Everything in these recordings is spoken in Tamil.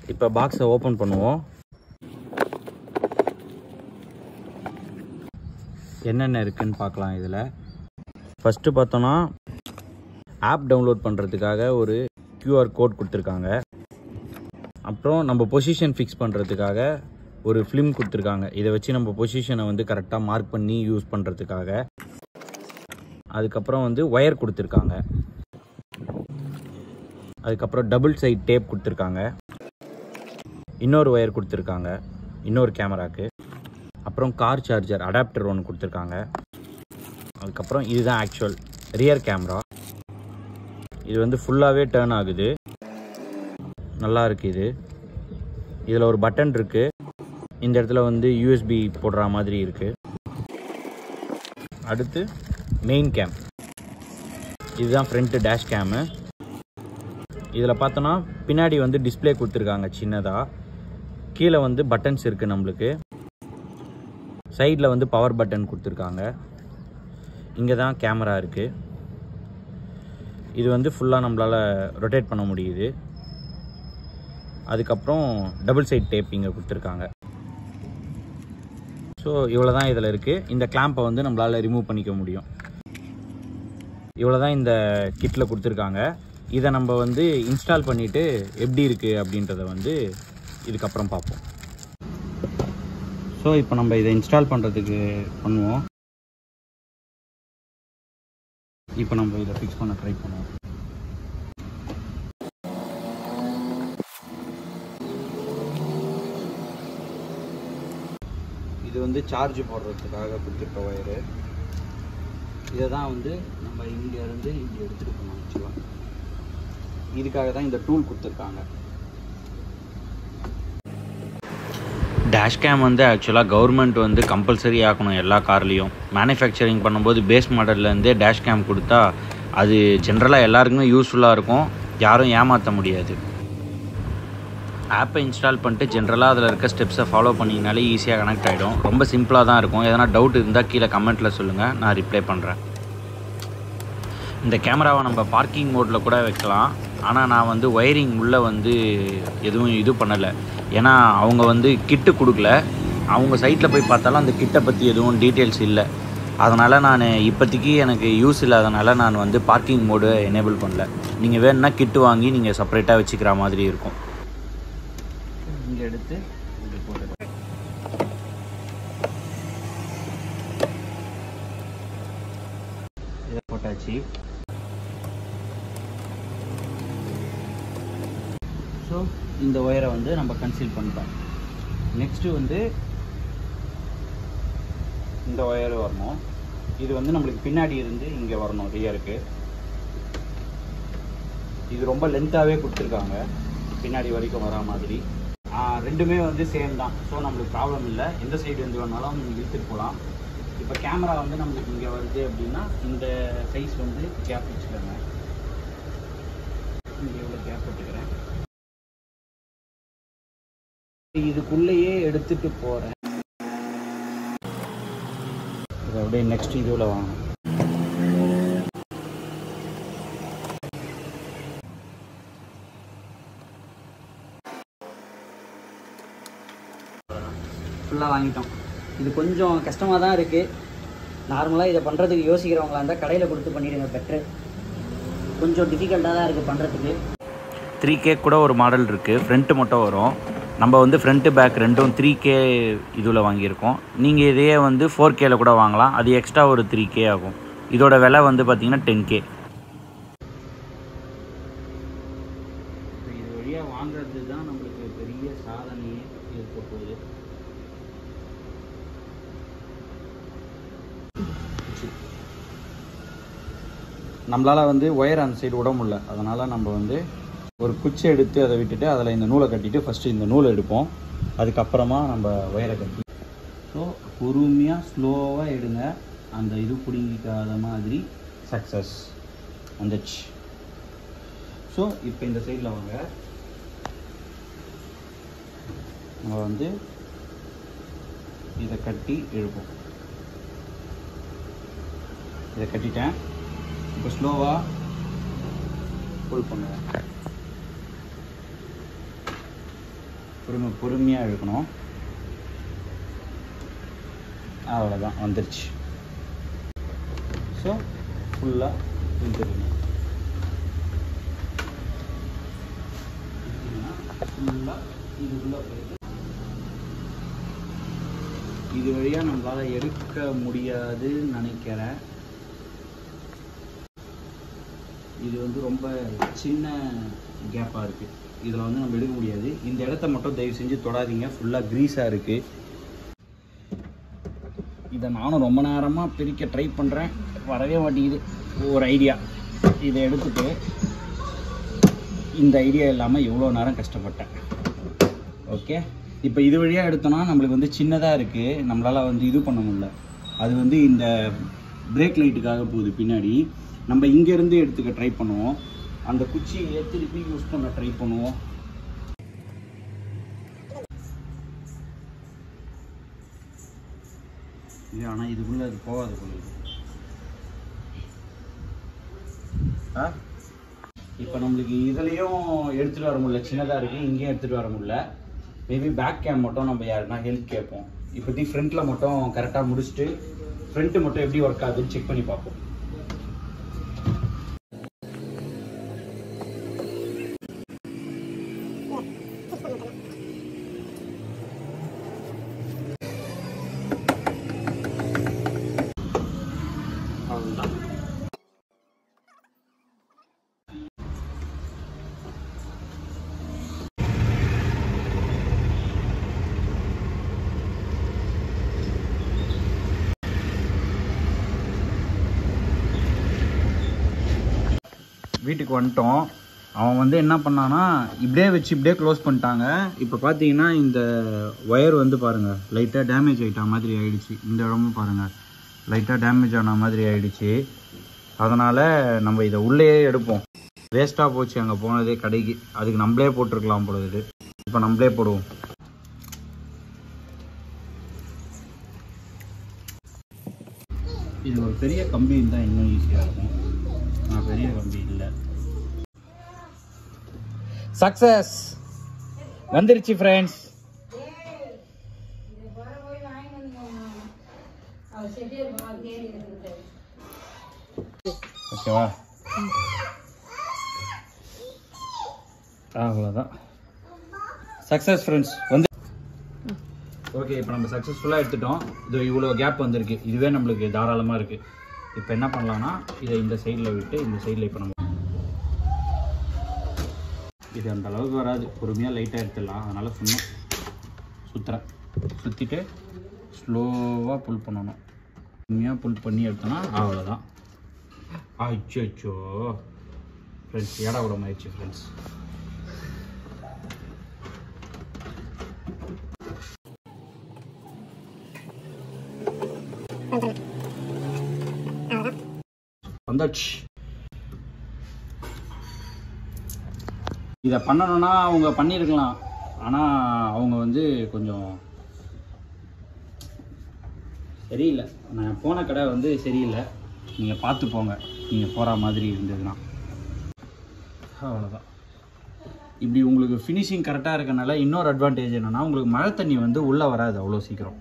இப்போ பாக்ஸை ஓப்பன் பண்ணுவோம் என்னென்ன இருக்குன்னு பார்க்கலாம் இதில் ஃபஸ்ட்டு பார்த்தோன்னா ஆப் டவுன்லோட் பண்ணுறதுக்காக ஒரு QR கோட் கொடுத்துருக்காங்க அப்புறம் நம்ம பொசிஷன் ஃபிக்ஸ் பண்ணுறதுக்காக ஒரு ஃபிலிம் கொடுத்துருக்காங்க இதை வச்சு நம்ம பொசிஷனை வந்து கரெக்டாக மார்க் பண்ணி யூஸ் பண்ணுறதுக்காக அதுக்கப்புறம் வந்து ஒயர் கொடுத்துருக்காங்க அதுக்கப்புறம் டபுள் சைட் டேப் கொடுத்துருக்காங்க இன்னொரு ஒயர் கொடுத்துருக்காங்க இன்னொரு கேமராக்கு அப்புறம் கார் சார்ஜர் அடாப்டர் ஒன்று கொடுத்துருக்காங்க அதுக்கப்புறம் இதுதான் ஆக்சுவல் ரியர் கேமரா இது வந்து ஃபுல்லாகவே டேர்ன் ஆகுது நல்லா இருக்கு இது இதில் ஒரு பட்டன் இருக்கு இந்த இடத்துல வந்து யூஎஸ்பி போடுற மாதிரி இருக்கு அடுத்து மெயின் கேம் இதுதான் ஃப்ரண்ட் டேஷ் கேமு இதில் பார்த்தோன்னா பின்னாடி வந்து டிஸ்ப்ளே கொடுத்துருக்காங்க சின்னதாக கீழே வந்து பட்டன்ஸ் இருக்குது நம்மளுக்கு சைடில் வந்து பவர் பட்டன் கொடுத்துருக்காங்க இங்கே தான் கேமரா இருக்குது இது வந்து ஃபுல்லாக நம்மளால் ரொட்டேட் பண்ண முடியுது அதுக்கப்புறம் டபுள் சைட் டேப் இங்கே கொடுத்துருக்காங்க ஸோ இவ்வளோ தான் இதில் இருக்குது இந்த கிளாம்பை வந்து நம்மளால் ரிமூவ் பண்ணிக்க முடியும் இவ்வளோ தான் இந்த கிட்டில் கொடுத்துருக்காங்க இதை நம்ம வந்து இன்ஸ்டால் பண்ணிவிட்டு எப்படி இருக்குது அப்படின்றத வந்து இதுக்கப்புறம் பார்ப்போம் ஸோ இப்போ நம்ம இதை இன்ஸ்டால் பண்ணுறதுக்கு பண்ணுவோம் இப்போ நம்ம இதை ஃபிக்ஸ் பண்ண ட்ரை பண்ணுவோம் இது வந்து சார்ஜ் போடுறதுக்காக கொடுத்துருக்க ஒயரு இதை தான் வந்து நம்ம இங்கே இருந்து இங்கே எடுத்துகிட்டு போனோம் ஆக்சுவலாக இதுக்காக தான் இந்த டூல் கொடுத்துருக்காங்க டேஷ் கேம் வந்து ஆக்சுவலாக கவர்மெண்ட் வந்து கம்பல்சரி ஆக்கணும் எல்லா கார்லேயும் மேனுஃபேக்சரிங் பண்ணும்போது பேஸ் மாடல்லேருந்தே டேஷ் கேம் கொடுத்தா அது ஜென்ரலாக எல்லாருக்குமே யூஸ்ஃபுல்லாக இருக்கும் யாரும் ஏமாற்ற முடியாது ஆப்பை இன்ஸ்டால் பண்ணிட்டு ஜென்ரலாக அதில் இருக்க ஸ்டெப்ஸை ஃபாலோ பண்ணிங்கனாலே ஈஸியாக கனெக்ட் ஆகிடும் ரொம்ப சிம்பிளாக தான் இருக்கும் எதனா டவுட் இருந்தால் கீழே கமெண்ட்டில் சொல்லுங்கள் நான் ரிப்ளை பண்ணுறேன் இந்த கேமராவை நம்ம பார்க்கிங் மோடில் கூட வைக்கலாம் ஆனால் நான் வந்து ஒயரிங் உள்ளே வந்து எதுவும் இது பண்ணலை ஏன்னா அவங்க வந்து கிட்டு கொடுக்கல அவங்க சைட்டில் போய் பார்த்தாலும் அந்த கிட்டை பற்றி எதுவும் டீட்டெயில்ஸ் இல்லை அதனால் நான் இப்போதைக்கு எனக்கு யூஸ் இல்லாதனால நான் வந்து பார்க்கிங் மோடு எனேபிள் பண்ணல நீங்கள் வேணும்னா கிட்டு வாங்கி நீங்கள் செப்பரேட்டாக வச்சுக்கிற மாதிரி இருக்கும் இங்கே எடுத்து இங்கே போட்டுக்கிறேன் இதை போட்டாச்சு ஸோ இந்த ஒயரை வந்து நம்ம கன்சீல் பண்ணிட்டோம் நெக்ஸ்ட்டு வந்து இந்த ஒயர் வரணும் இது வந்து நம்மளுக்கு பின்னாடி இருந்து இங்கே வரணும் ரியருக்கு இது ரொம்ப லென்த்தாகவே கொடுத்துருக்காங்க பின்னாடி வரைக்கும் வரா மாதிரி ஆ, ரெண்டுமே வந்து சேம் தான் ஸோ நம்மளுக்கு ப்ராப்ளம் இல்லை எந்த சைடு இருந்து வேணாலும் இழுத்துட்டு போகலாம் இப்போ கேமரா வந்து நம்மளுக்கு இங்கே வருது அப்படின்னா இந்த சைஸ் வந்து கேப் வச்சுக்கோங்க இங்கே இவ்வளோ கேப் விட்டுக்கிறேன் இதுக்குள்ளேயே எடுத்துட்டு போகிறேன் இதை அப்படியே நெக்ஸ்ட் இதுவில் வாங்க ஃபுல்லாக வாங்கிட்டோம் இது கொஞ்சம் கஷ்டமாக தான் இருக்குது நார்மலாக இதை பண்ணுறதுக்கு யோசிக்கிறவங்களா இருந்தால் கடையில் கொடுத்து பண்ணிடுங்க பெட்ரு கொஞ்சம் டிஃபிகல்ட்டாக தான் இருக்குது பண்ணுறதுக்கு த்ரீ கே கூட ஒரு மாடல் இருக்குது ஃப்ரண்ட்டு மட்டும் வரும் நம்ம வந்து ஃப்ரண்ட்டு பேக் ரெண்டும் த்ரீ கே இதில் வாங்கியிருக்கோம் நீங்கள் இதையே வந்து ஃபோர் கேல கூட வாங்கலாம் அது எக்ஸ்ட்ரா ஒரு த்ரீ கே ஆகும் இதோட விலை வந்து பார்த்தீங்கன்னா டென் கே இது வழியாக வாங்குறது தான் நம்மளுக்கு பெரிய சாதனையே இருக்க போகுது நம்மளால் வந்து ஒயர் அந்த சைடு விட முடியல அதனால் நம்ம வந்து ஒரு குச்சி எடுத்து அதை விட்டுட்டு அதில் இந்த நூலை கட்டிட்டு ஃபஸ்ட்டு இந்த நூலை எடுப்போம் அதுக்கப்புறமா நம்ம ஒயரை கட்டி ஸோ பொறுமையாக ஸ்லோவாக எடுங்க அந்த இது பிடிங்கிக்காத மாதிரி சக்ஸஸ் வந்துச்சு ஸோ இப்போ இந்த சைடில் வாங்க நம்ம வந்து இதை கட்டி இழுப்போம் இதை கட்டிட்டேன் இப்போ ஸ்லோவாக புல் பண்ணுவேன் பொறுமை பொறுமையாக இழுக்கணும் அவ்வளோதான் வந்துருச்சு ஸோ ஃபுல்லாக இழுத்துருங்க ஃபுல்லாக இதுக்குள்ளே போயிட்டு இது வழியாக நம்மளால் எடுக்க முடியாதுன்னு நினைக்கிறேன் இது வந்து ரொம்ப சின்ன கேப்பாக இருக்குது இதில் வந்து நம்ம எடுக்க முடியாது இந்த இடத்த மட்டும் தயவு செஞ்சு தொடாதீங்க ஃபுல்லாக க்ரீஸாக இருக்குது இதை நானும் ரொம்ப நேரமாக பிரிக்க ட்ரை பண்ணுறேன் வரவே மாட்டேங்குது ஒரு ஐடியா இதை எடுத்துட்டு இந்த ஐடியா இல்லாமல் எவ்வளோ நேரம் கஷ்டப்பட்டேன் ஓகே இப்போ இது வழியாக எடுத்தோம்னா நம்மளுக்கு வந்து சின்னதாக இருக்குது நம்மளால் வந்து இது பண்ண முடியல அது வந்து இந்த பிரேக் லைட்டுக்காக போகுது பின்னாடி நம்ம இங்கேருந்து எடுத்துக்க ட்ரை பண்ணுவோம் அந்த குச்சியை திருப்பி யூஸ் பண்ண ட்ரை பண்ணுவோம் இது ஆனால் இதுக்குள்ளே அது போகாது போல இருக்கு. ஆ இப்போ நம்மளுக்கு இதுலேயும் எடுத்துகிட்டு வர முடியல சின்னதாக இருக்குது இங்கேயும் எடுத்துகிட்டு வர முடியல மேபி பேக் கேம் மட்டும் நம்ம யாருன்னா ஹெல்ப் கேட்போம் இப்போதைக்கு ஃப்ரண்ட்டில் மட்டும் கரெக்டாக முடிச்சுட்டு ஃப்ரண்ட்டு மட்டும் எப்படி ஒர்க் ஆகுதுன்னு செக் பண்ணி பார்ப்போம் அவ்வளோதான் வீட்டுக்கு வந்துட்டோம் அவன் வந்து என்ன பண்ணான்னா இப்படியே வச்சு இப்படியே க்ளோஸ் பண்ணிட்டாங்க இப்போ பார்த்தீங்கன்னா இந்த ஒயர் வந்து பாருங்கள் லைட்டாக டேமேஜ் ஆகிட்ட மாதிரி ஆயிடுச்சு இந்த இடமும் பாருங்கள் லைட்டாக டேமேஜ் ஆன மாதிரி ஆயிடுச்சு அதனால் நம்ம இதை உள்ளேயே எடுப்போம் வேஸ்ட்டாக போச்சு அங்கே போனதே கடைக்கு அதுக்கு நம்மளே போட்டிருக்கலாம் போல இது இப்போ நம்மளே போடுவோம் இது ஒரு பெரிய கம்பி இருந்தால் இன்னும் ஈஸியாக இருக்கும் நான் பெரிய கம்பி இல்லை சக்சஸ் வந்துருச்சு ஃப்ரெண்ட்ஸ் ஓகேவா அவ்வளோதான் சக்ஸஸ் ஃப்ரெண்ட்ஸ் வந்து ஓகே இப்போ நம்ம சக்ஸஸ்ஃபுல்லாக எடுத்துட்டோம் இது இவ்வளோ கேப் வந்திருக்கு இதுவே நம்மளுக்கு தாராளமாக இருக்குது இப்போ என்ன பண்ணலாம்னா இதை இந்த சைடில் விட்டு இந்த சைடில் இப்போ நம்ம இது அந்த அளவுக்கு வராது பொறுமையாக லைட்டாக எடுத்துடலாம் அதனால் சும்மா சுற்றுறேன் சுற்றிட்டு ஸ்லோவாக புல் பண்ணணும் பொறுமையாக புல் பண்ணி எடுத்தோன்னா அவ்வளோதான் அச்சோ ஃப்ரெண்ட்ஸ் ஏடா விட ஆயிடுச்சு ஃப்ரெண்ட்ஸ் வந்தாச்சு இதை பண்ணணும்னா அவங்க பண்ணியிருக்கலாம் ஆனால் அவங்க வந்து கொஞ்சம் சரியில்லை நான் போன கடை வந்து சரியில்லை நீங்கள் பார்த்து போங்க நீங்கள் போகிற மாதிரி இருந்ததுன்னா அவ்வளோதான் இப்படி உங்களுக்கு ஃபினிஷிங் கரெக்டாக இருக்கனால இன்னொரு அட்வான்டேஜ் என்னென்னா உங்களுக்கு மழை தண்ணி வந்து உள்ளே வராது அவ்வளோ சீக்கிரம்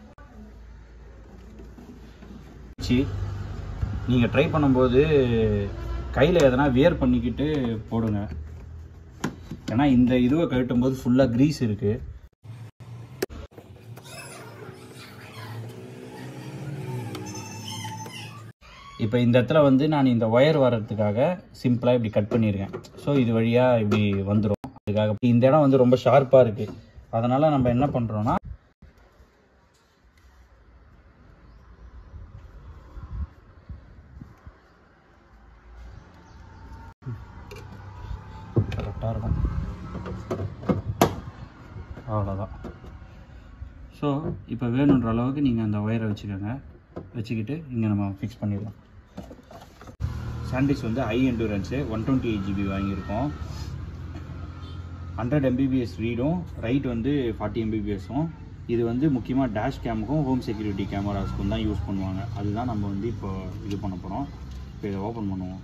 வச்சு நீங்கள் ட்ரை பண்ணும்போது கையில் எதனா வியர் பண்ணிக்கிட்டு போடுங்க ஏன்னா இந்த இதுவை கழட்டும் போது ஃபுல்லாக க்ரீஸ் இருக்குது இப்போ இந்த இடத்துல வந்து நான் இந்த ஒயர் வர்றதுக்காக சிம்பிளாக இப்படி கட் பண்ணியிருக்கேன் ஸோ இது வழியாக இப்படி வந்துடும் அதுக்காக இந்த இடம் வந்து ரொம்ப ஷார்ப்பாக இருக்குது அதனால் நம்ம என்ன பண்ணுறோன்னா கரெக்டாக இருக்கும் அவ்வளோதான் ஸோ இப்போ வேணுன்ற அளவுக்கு நீங்கள் அந்த ஒயரை வச்சுக்கோங்க வச்சுக்கிட்டு இங்கே நம்ம ஃபிக்ஸ் பண்ணிடலாம் சாண்டிஸ் வந்து high endurance one twenty eight GB வாங்கியிருக்கோம் ஹண்ட்ரட் எம்பிபிஎஸ் ரீடும் ரைட் வந்து ஃபார்ட்டி எம்பிபிஎஸும் இது வந்து முக்கியமாக டேஷ் கேமுக்கும் ஹோம் செக்யூரிட்டி கேமராஸ்க்கும் தான் யூஸ் பண்ணுவாங்க அதுதான் நம்ம வந்து இப்போ இது பண்ண போகிறோம் இப்போ இதை ஓப்பன் பண்ணுவோம்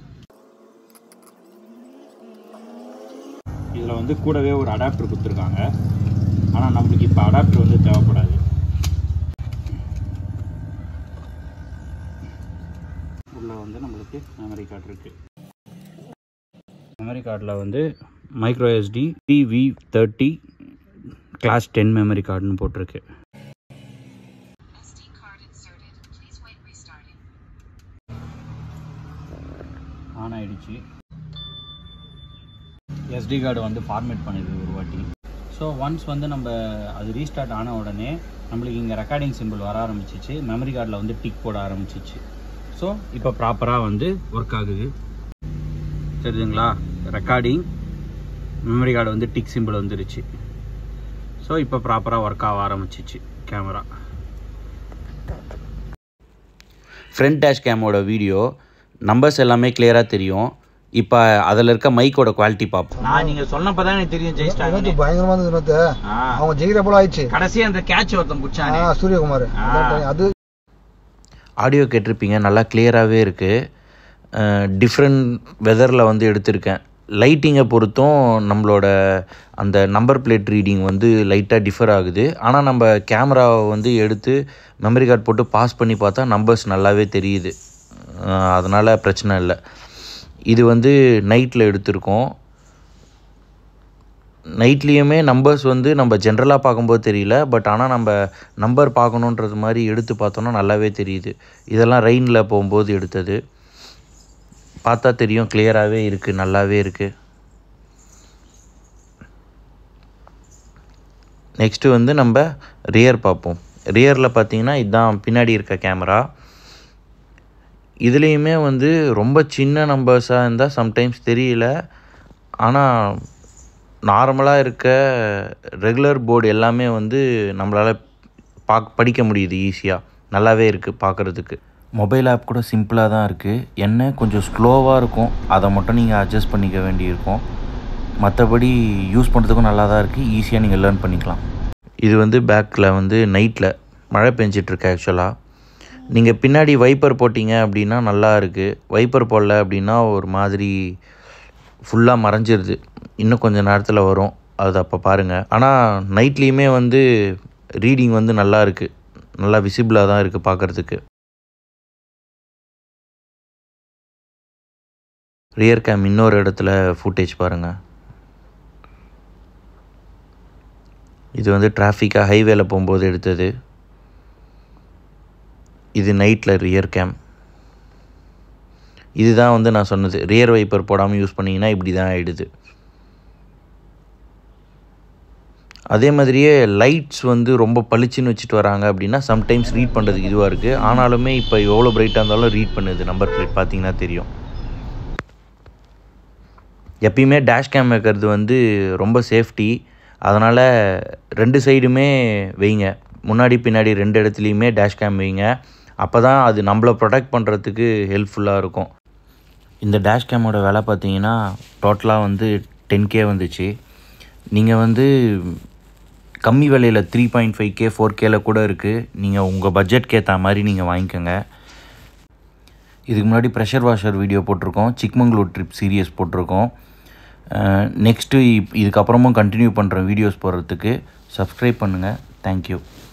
இதில் வந்து கூடவே ஒரு அடாப்டர் கொடுத்துருக்காங்க ஆனால் நம்மளுக்கு இப்போ அடாப்டர் வந்து தேவைப்படாது உள்ள வந்து நம்மளுக்கு மெமரி கார்டு இருக்கு மெமரி கார்டில் வந்து micro SD TV thirty class ten memory கார்டுன்னு போட்டிருக்கு SD card inserted. Please wait restarting. On ஆயிடுச்சு எஸ்டி கார்டு வந்து ஃபார்மேட் பண்ணுது ஒரு வாட்டி ஸோ ஒன்ஸ் வந்து நம்ம அது ரீஸ்டார்ட் ஆன உடனே நம்மளுக்கு இங்கே ரெக்கார்டிங் சிம்பிள் வர ஆரம்பிச்சிச்சு மெமரி கார்டில் வந்து டிக் போட ஆரம்பிச்சிச்சு ஸோ இப்போ ப்ராப்பராக வந்து ஒர்க் ஆகுது தெரியுதுங்களா ரெக்கார்டிங் மெமரி கார்டு வந்து டிக் சிம்பிள் வந்துருச்சு ஸோ இப்போ ப்ராப்பராக ஒர்க் ஆக ஆரம்பிச்சிச்சு கேமரா ஃப்ரண்ட் டேஷ் கேமோட வீடியோ நம்பர்ஸ் எல்லாமே கிளியராக தெரியும் இப்போ அதில் இருக்க மைக்கோட குவாலிட்டி பார்ப்போம் நான் நீங்கள் சொன்னப்போ தான் எனக்கு தெரியும் வினோத் பயங்கரமா இருந்தது வினோத் அவங்க ஜெயிக்கிற போல ஆயிடுச்சு கடைசியாக அந்த கேட்ச் ஒருத்தன் பிடிச்சானே ஆ, சூரியகுமார் ஆ. அதான் அது ஆடியோ கேட்டிருப்பீங்க நல்லா கிளியராகவே இருக்குது டிஃப்ரெண்ட் வெதரில் வந்து எடுத்திருக்கேன் லைட்டிங்கை பொறுத்தும் நம்மளோட அந்த நம்பர் பிளேட் ரீடிங் வந்து லைட்டாக டிஃபர் ஆகுது ஆனால் நம்ம கேமராவை வந்து எடுத்து மெமரி கார்டு போட்டு பாஸ் பண்ணி பார்த்தா நம்பர்ஸ் நல்லாவே தெரியுது அதனால் பிரச்சனை இல்லை இது வந்து நைட்டில் எடுத்திருக்கோம் நைட்லேயுமே நம்பர்ஸ் வந்து நம்ம ஜென்ரலாக பார்க்கும்போது தெரியல பட் ஆனால் நம்ம நம்பர் பார்க்கணுன்றது மாதிரி எடுத்து பார்த்தோன்னா நல்லாவே தெரியுது இதெல்லாம் ரெயினில் போகும்போது எடுத்தது பார்த்தா தெரியும் கிளியராகவே இருக்குது நல்லாவே இருக்குது நெக்ஸ்ட்டு வந்து நம்ம ரியர் பார்ப்போம் ரியரில் பார்த்தீங்கன்னா இதுதான் பின்னாடி இருக்க கேமரா இதுலேயுமே வந்து ரொம்ப சின்ன நம்பர்ஸாக இருந்தால் சம்டைம்ஸ் தெரியல ஆனால் நார்மலாக இருக்க ரெகுலர் போர்டு எல்லாமே வந்து நம்மளால் பாக் படிக்க முடியுது ஈஸியாக நல்லாவே இருக்குது பார்க்குறதுக்கு மொபைல் ஆப் கூட சிம்பிளாக தான் இருக்குது என்ன கொஞ்சம் ஸ்லோவாக இருக்கும் அதை மட்டும் நீங்கள் அட்ஜஸ்ட் பண்ணிக்க வேண்டியிருக்கும் மற்றபடி யூஸ் பண்ணுறதுக்கும் நல்லா தான் இருக்குது ஈஸியாக நீங்கள் லேர்ன் பண்ணிக்கலாம் இது வந்து பேக்கில் வந்து நைட்டில் மழை பெஞ்சிட்ருக்கு ஆக்சுவலாக நீங்கள் பின்னாடி வைப்பர் போட்டிங்க அப்படின்னா நல்லா இருக்குது வைப்பர் போடல அப்படின்னா ஒரு மாதிரி ஃபுல்லாக மறைஞ்சிருது இன்னும் கொஞ்சம் நேரத்தில் வரும் அது அப்போ பாருங்கள் ஆனால் நைட்லேயுமே வந்து ரீடிங் வந்து நல்லா இருக்குது நல்லா விசிபிளாக தான் இருக்குது பார்க்குறதுக்கு ரியர் கேம் இன்னொரு இடத்துல ஃபுட்டேஜ் பாருங்கள் இது வந்து டிராஃபிக்காக ஹைவேல போகும்போது எடுத்தது இது நைட்டில் ரியர் கேம் இதுதான் வந்து நான் சொன்னது ரியர் வைப்பர் போடாமல் யூஸ் பண்ணிங்கன்னா இப்படி தான் ஆகிடுது அதே மாதிரியே லைட்ஸ் வந்து ரொம்ப பளிச்சுன்னு வச்சுட்டு வராங்க அப்படின்னா சம்டைம்ஸ் ரீட் பண்ணுறதுக்கு இதுவாக இருக்குது ஆனாலுமே இப்போ எவ்வளோ பிரைட்டாக இருந்தாலும் ரீட் பண்ணுது நம்பர் பிளேட் பார்த்தீங்கன்னா தெரியும் எப்பயுமே டேஷ் கேம் வைக்கிறது வந்து ரொம்ப சேஃப்டி அதனால் ரெண்டு சைடுமே வைங்க முன்னாடி பின்னாடி ரெண்டு இடத்துலையுமே டேஷ் கேம் வைங்க அப்போ தான் அது நம்மளை ப்ரொடெக்ட் பண்ணுறதுக்கு ஹெல்ப்ஃபுல்லாக இருக்கும் இந்த டேஷ் கேமோட விலை பார்த்தீங்கன்னா டோட்டலாக வந்து டென் கே வந்துச்சு நீங்கள் வந்து கம்மி விலையில் three point five K four கேல கூட இருக்குது நீங்கள் உங்கள் பட்ஜெட்க்கு ஏற்ற மாதிரி நீங்கள் வாங்கிக்கோங்க இதுக்கு முன்னாடி ப்ரெஷர் வாஷர் வீடியோ போட்டிருக்கோம் சிக்மங்களூர் ட்ரிப் சீரியஸ் போட்டிருக்கோம் நெக்ஸ்ட்டு இதுக்கப்புறமும் கண்டினியூ பண்ணுற வீடியோஸ் போடுறதுக்கு சப்ஸ்கிரைப் பண்ணுங்கள் தேங்க்யூ